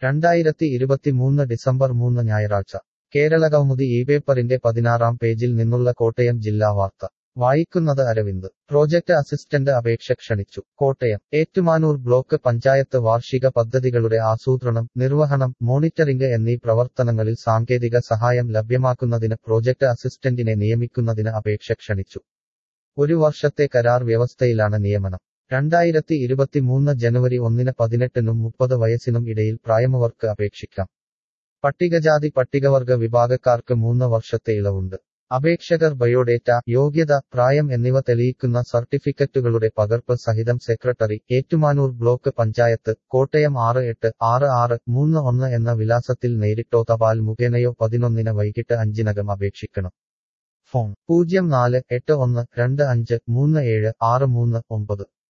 രണ്ടായിരത്തി ഇരുപത്തിമൂന്ന് ഡിസംബർ മൂന്ന് ഞായറാഴ്ച കേരളകൗമുദി ഈ പേപ്പറിന്റെ പതിനാറാം പേജിൽ നിന്നുള്ള കോട്ടയം ജില്ലാ വാർത്ത വായിക്കുന്നത് അരവിന്ദ് പ്രോജക്ട് അസിസ്റ്റന്റ് അപേക്ഷ ക്ഷണിച്ചു കോട്ടയം ഏറ്റുമാനൂർ ബ്ലോക്ക് പഞ്ചായത്ത് വാർഷിക പദ്ധതികളുടെ ആസൂത്രണം നിർവഹണം മോണിറ്ററിംഗ് എന്നീ പ്രവർത്തനങ്ങളിൽ സാങ്കേതിക സഹായം ലഭ്യമാക്കുന്നതിന് പ്രോജക്ട് അസിസ്റ്റന്റിനെ നിയമിക്കുന്നതിന് അപേക്ഷ ക്ഷണിച്ചു ഒരു വർഷത്തെ കരാർ വ്യവസ്ഥയിലാണ് നിയമനം രണ്ടായിരത്തി ഇരുപത്തിമൂന്ന് ജനുവരി ഒന്നിന് പതിനെട്ടിനും മുപ്പത് വയസ്സിനും ഇടയിൽ പ്രായമുവർക്ക് അപേക്ഷിക്കാം പട്ടികജാതി പട്ടികവർഗ വിഭാഗക്കാർക്ക് മൂന്ന് വർഷത്തെ ഇളവുണ്ട് അപേക്ഷകർ ബയോഡേറ്റ യോഗ്യത പ്രായം എന്നിവ തെളിയിക്കുന്ന സർട്ടിഫിക്കറ്റുകളുടെ പകർപ്പ് സഹിതം സെക്രട്ടറി ഏറ്റുമാനൂർ ബ്ലോക്ക് പഞ്ചായത്ത് കോട്ടയം ആറ് എട്ട് ആറ് ആറ് മൂന്ന് ഒന്ന് എന്ന വിലാസത്തിൽ നേരിട്ടോ തപാൽ മുഖേനയോ പതിനൊന്നിന് വൈകിട്ട് അഞ്ചിനകം അപേക്ഷിക്കണം ഫോൺ പൂജ്യം നാല് എട്ട് ഒന്ന് രണ്ട് അഞ്ച് മൂന്ന് ഏഴ് ആറ് മൂന്ന് ഒമ്പത്